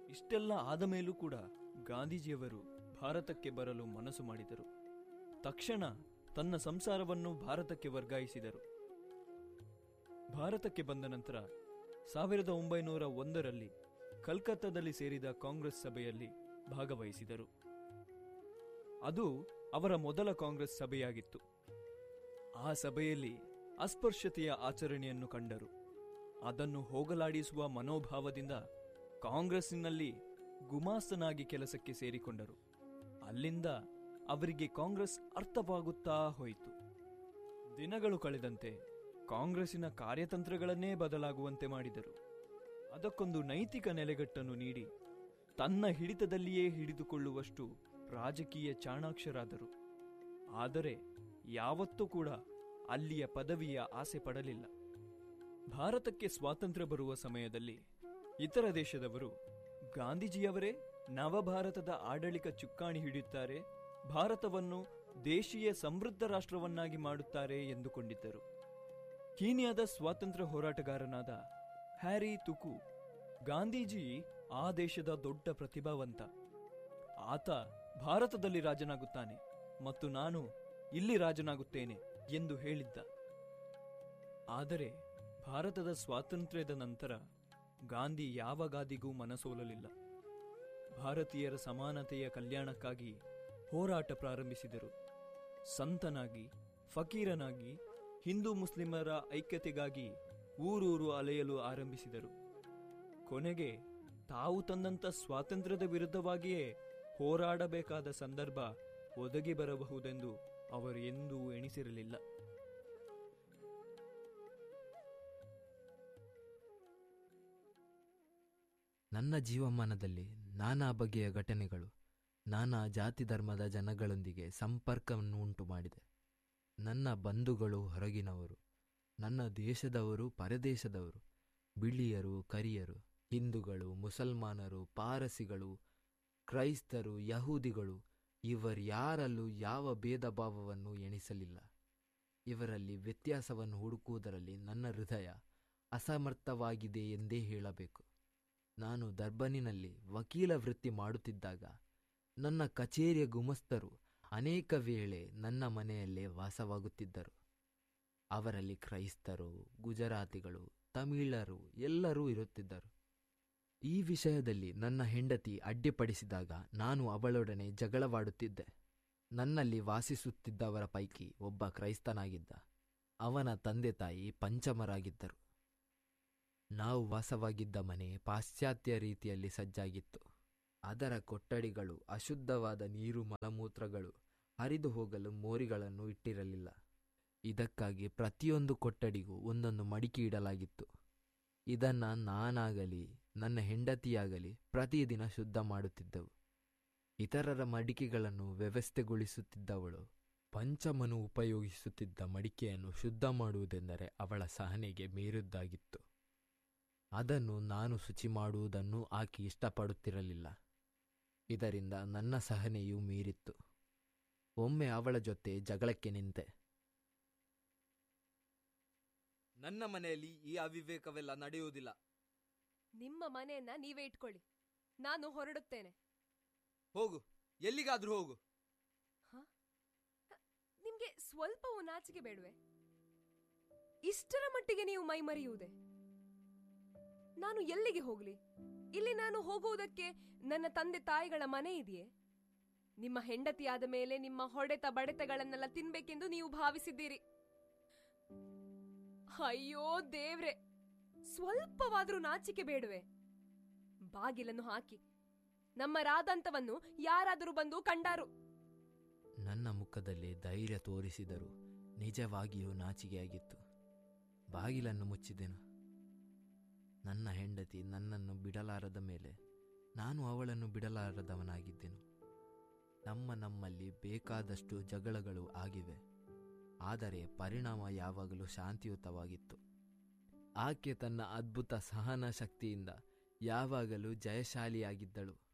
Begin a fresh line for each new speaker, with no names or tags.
ಇಷ್ಟೆಲ್ಲ ಆದ ಮೇಲೂ ಕೂಡ ಗಾಂಧೀಜಿಯವರು ಭಾರತಕ್ಕೆ ಬರಲು ಮನಸ್ಸು ಮಾಡಿದರು ತಕ್ಷಣ ತನ್ನ ಸಂಸಾರವನ್ನು ಭಾರತಕ್ಕೆ ವರ್ಗಾಯಿಸಿದರು ಭಾರತಕ್ಕೆ ಬಂದ ನಂತರ ಸಾವಿರದ ಒಂಬೈನೂರ ಒಂದರಲ್ಲಿ ಕಲ್ಕತ್ತಾದಲ್ಲಿ ಸೇರಿದ ಕಾಂಗ್ರೆಸ್ ಸಭೆಯಲ್ಲಿ ಭಾಗವಹಿಸಿದರು ಅದು ಅವರ ಮೊದಲ ಕಾಂಗ್ರೆಸ್ ಸಭೆಯಾಗಿತ್ತು ಆ ಸಭೆಯಲ್ಲಿ ಅಸ್ಪೃಶ್ಯತೆಯ ಆಚರಣೆಯನ್ನು ಕಂಡರು ಅದನ್ನು ಹೋಗಲಾಡಿಸುವ ಮನೋಭಾವದಿಂದ ಕಾಂಗ್ರೆಸ್ಸಿನಲ್ಲಿ ಗುಮಾಸ್ತನಾಗಿ ಕೆಲಸಕ್ಕೆ ಸೇರಿಕೊಂಡರು ಅಲ್ಲಿಂದ ಅವರಿಗೆ ಕಾಂಗ್ರೆಸ್ ಅರ್ಥವಾಗುತ್ತಾ ಹೋಯಿತು ದಿನಗಳು ಕಳೆದಂತೆ ಕಾಂಗ್ರೆಸ್ಸಿನ ಕಾರ್ಯತಂತ್ರಗಳನ್ನೇ ಬದಲಾಗುವಂತೆ ಮಾಡಿದರು ಅದಕ್ಕೊಂದು ನೈತಿಕ ನೆಲೆಗಟ್ಟನ್ನು ನೀಡಿ ತನ್ನ ಹಿಡಿತದಲ್ಲಿಯೇ ಹಿಡಿದುಕೊಳ್ಳುವಷ್ಟು ರಾಜಕೀಯ ಚಾಣಾಕ್ಷರಾದರು ಆದರೆ ಯಾವತ್ತೂ ಕೂಡ ಅಲ್ಲಿಯ ಪದವಿಯ ಆಸೆ ಪಡಲಿಲ್ಲ ಭಾರತಕ್ಕೆ ಸ್ವಾತಂತ್ರ್ಯ ಬರುವ ಸಮಯದಲ್ಲಿ ಇತರ ದೇಶದವರು ಗಾಂಧೀಜಿಯವರೇ ನವಭಾರತದ ಆಡಳಿತ ಚುಕ್ಕಾಣಿ ಹಿಡಿಯುತ್ತಾರೆ ಭಾರತವನ್ನು ದೇಶೀಯ ಸಮೃದ್ಧ ರಾಷ್ಟ್ರವನ್ನಾಗಿ ಮಾಡುತ್ತಾರೆ ಎಂದುಕೊಂಡಿದ್ದರು ಕೀನ್ಯಾದ ಸ್ವಾತಂತ್ರ್ಯ ಹೋರಾಟಗಾರನಾದ ಹ್ಯಾರಿ ತುಕು ಗಾಂಧೀಜಿ ಆ ದೇಶದ ದೊಡ್ಡ ಪ್ರತಿಭಾವಂತ ಆತ ಭಾರತದಲ್ಲಿ ರಾಜನಾಗುತ್ತಾನೆ ಮತ್ತು ನಾನು ಇಲ್ಲಿ ರಾಜನಾಗುತ್ತೇನೆ ಎಂದು ಹೇಳಿದ್ದ ಆದರೆ ಭಾರತದ ಸ್ವಾತಂತ್ರ್ಯದ ನಂತರ ಗಾಂಧಿ ಯಾವ ಗಾದಿಗೂ ಮನಸೋಲಲಿಲ್ಲ ಭಾರತೀಯರ ಸಮಾನತೆಯ ಕಲ್ಯಾಣಕ್ಕಾಗಿ ಹೋರಾಟ ಪ್ರಾರಂಭಿಸಿದರು ಸಂತನಾಗಿ ಫಕೀರನಾಗಿ ಹಿಂದೂ ಮುಸ್ಲಿಮರ ಐಕ್ಯತೆಗಾಗಿ ಊರೂರು ಅಲೆಯಲು ಆರಂಭಿಸಿದರು ಕೊನೆಗೆ ತಾವು ತಂದಂತ ಸ್ವಾತಂತ್ರ್ಯದ ವಿರುದ್ಧವಾಗಿಯೇ ಹೋರಾಡಬೇಕಾದ ಸಂದರ್ಭ ಒದಗಿ ಬರಬಹುದೆಂದು ಅವರು ಎಂದೂ ಎಣಿಸಿರಲಿಲ್ಲ
ನನ್ನ ಜೀವಮಾನದಲ್ಲಿ ನಾನಾ ಬಗೆಯ ಘಟನೆಗಳು ನಾನಾ ಜಾತಿ ಧರ್ಮದ ಜನಗಳೊಂದಿಗೆ ಸಂಪರ್ಕವನ್ನು ಉಂಟು ಮಾಡಿದೆ ನನ್ನ ಬಂಧುಗಳು ಹೊರಗಿನವರು ನನ್ನ ದೇಶದವರು ಪರದೇಶದವರು ಬಿಳಿಯರು ಕರಿಯರು ಹಿಂದೂಗಳು ಮುಸಲ್ಮಾನರು ಪಾರಸಿಗಳು ಕ್ರೈಸ್ತರು ಯಹೂದಿಗಳು ಇವರ್ಯಾರಲ್ಲೂ ಯಾವ ಭೇದ ಭಾವವನ್ನು ಎಣಿಸಲಿಲ್ಲ ಇವರಲ್ಲಿ ವ್ಯತ್ಯಾಸವನ್ನು ಹುಡುಕುವುದರಲ್ಲಿ ನನ್ನ ಹೃದಯ ಅಸಮರ್ಥವಾಗಿದೆ ಎಂದೇ ಹೇಳಬೇಕು ನಾನು ದರ್ಬನಿನಲ್ಲಿ ವಕೀಲ ವೃತ್ತಿ ಮಾಡುತ್ತಿದ್ದಾಗ ನನ್ನ ಕಚೇರಿಯ ಗುಮಸ್ತರು ಅನೇಕ ವೇಳೆ ನನ್ನ ಮನೆಯಲ್ಲೇ ವಾಸವಾಗುತ್ತಿದ್ದರು ಅವರಲ್ಲಿ ಕ್ರೈಸ್ತರು ಗುಜರಾತಿಗಳು ತಮಿಳರು ಎಲ್ಲರೂ ಇರುತ್ತಿದ್ದರು ಈ ವಿಷಯದಲ್ಲಿ ನನ್ನ ಹೆಂಡತಿ ಅಡ್ಡಿಪಡಿಸಿದಾಗ ನಾನು ಅವಳೊಡನೆ ಜಗಳವಾಡುತ್ತಿದ್ದೆ ನನ್ನಲ್ಲಿ ವಾಸಿಸುತ್ತಿದ್ದವರ ಪೈಕಿ ಒಬ್ಬ ಕ್ರೈಸ್ತನಾಗಿದ್ದ ಅವನ ತಂದೆ ತಾಯಿ ಪಂಚಮರಾಗಿದ್ದರು ನಾವು ವಾಸವಾಗಿದ್ದ ಮನೆ ಪಾಶ್ಚಾತ್ಯ ರೀತಿಯಲ್ಲಿ ಸಜ್ಜಾಗಿತ್ತು ಅದರ ಕೊಠಡಿಗಳು ಅಶುದ್ಧವಾದ ನೀರು ಮಲಮೂತ್ರಗಳು ಹರಿದು ಹೋಗಲು ಮೋರಿಗಳನ್ನು ಇಟ್ಟಿರಲಿಲ್ಲ ಇದಕ್ಕಾಗಿ ಪ್ರತಿಯೊಂದು ಕೊಠಡಿಗೂ ಒಂದೊಂದು ಮಡಿಕೆ ಇಡಲಾಗಿತ್ತು ಇದನ್ನ ನಾನಾಗಲಿ ನನ್ನ ಹೆಂಡತಿಯಾಗಲಿ ಪ್ರತಿದಿನ ಶುದ್ಧ ಮಾಡುತ್ತಿದ್ದೆವು ಇತರರ ಮಡಿಕೆಗಳನ್ನು ವ್ಯವಸ್ಥೆಗೊಳಿಸುತ್ತಿದ್ದವಳು ಪಂಚಮನು ಉಪಯೋಗಿಸುತ್ತಿದ್ದ ಮಡಿಕೆಯನ್ನು ಶುದ್ಧ ಮಾಡುವುದೆಂದರೆ ಅವಳ ಸಹನೆಗೆ ಮೀರಿದ್ದಾಗಿತ್ತು ಅದನ್ನು ನಾನು ಶುಚಿ ಮಾಡುವುದನ್ನು ಆಕೆ ಇಷ್ಟಪಡುತ್ತಿರಲಿಲ್ಲ ಇದರಿಂದ ನನ್ನ ಸಹನೆಯೂ ಮೀರಿತ್ತು ಒಮ್ಮೆ ಅವಳ ಜೊತೆ ಜಗಳಕ್ಕೆ ನಿಂತೆ ನನ್ನ ಮನೆಯಲ್ಲಿ ಈ ಅವಿವೇಕವೆಲ್ಲ ನಡೆಯುವುದಿಲ್ಲ
ನಿಮ್ಮ ಮನೆಯನ್ನ ನೀವೇ ಇಟ್ಕೊಳ್ಳಿ ನಾನು ಹೊರಡುತ್ತೇನೆ
ಹೋಗು ಎಲ್ಲಿಗಾದ್ರೂ ಹೋಗು
ನಿಮ್ಗೆ ಸ್ವಲ್ಪವೂ ನಾಚಿಕೆ ಬೇಡವೆ ಇಷ್ಟರ ಮಟ್ಟಿಗೆ ನೀವು ಮೈಮರೆಯುವುದೇ ನಾನು ಎಲ್ಲಿಗೆ ಹೋಗ್ಲಿ ಇಲ್ಲಿ ನಾನು ಹೋಗುವುದಕ್ಕೆ ನನ್ನ ತಂದೆ ತಾಯಿಗಳ ಮನೆ ಇದೆಯೇ ನಿಮ್ಮ ಹೆಂಡತಿಯಾದ ಮೇಲೆ ನಿಮ್ಮ ಹೊಡೆತ ಬಡೆತಗಳನ್ನೆಲ್ಲ ತಿನ್ಬೇಕೆಂದು ನೀವು ಭಾವಿಸಿದ್ದೀರಿ ಅಯ್ಯೋ ದೇವ್ರೆ ಸ್ವಲ್ಪವಾದ್ರೂ ನಾಚಿಕೆ ಬೇಡವೆ ಬಾಗಿಲನ್ನು ಹಾಕಿ ನಮ್ಮ ರಾದಂತವನ್ನು ಯಾರಾದರೂ ಬಂದು ಕಂಡಾರು
ನನ್ನ ಮುಖದಲ್ಲಿ ಧೈರ್ಯ ತೋರಿಸಿದರು ನಿಜವಾಗಿಯೂ ನಾಚಿಕೆಯಾಗಿತ್ತು ಬಾಗಿಲನ್ನು ಮುಚ್ಚಿದೆನು ನನ್ನ ಹೆಂಡತಿ ನನ್ನನ್ನು ಬಿಡಲಾರದ ಮೇಲೆ ನಾನು ಅವಳನ್ನು ಬಿಡಲಾರದವನಾಗಿದ್ದೆನು ನಮ್ಮ ನಮ್ಮಲ್ಲಿ ಬೇಕಾದಷ್ಟು ಜಗಳಗಳು ಆಗಿವೆ ಆದರೆ ಪರಿಣಾಮ ಯಾವಾಗಲೂ ಶಾಂತಿಯುತವಾಗಿತ್ತು ಆಕೆ ತನ್ನ ಅದ್ಭುತ ಸಹನ ಶಕ್ತಿಯಿಂದ ಯಾವಾಗಲೂ ಜಯಶಾಲಿಯಾಗಿದ್ದಳು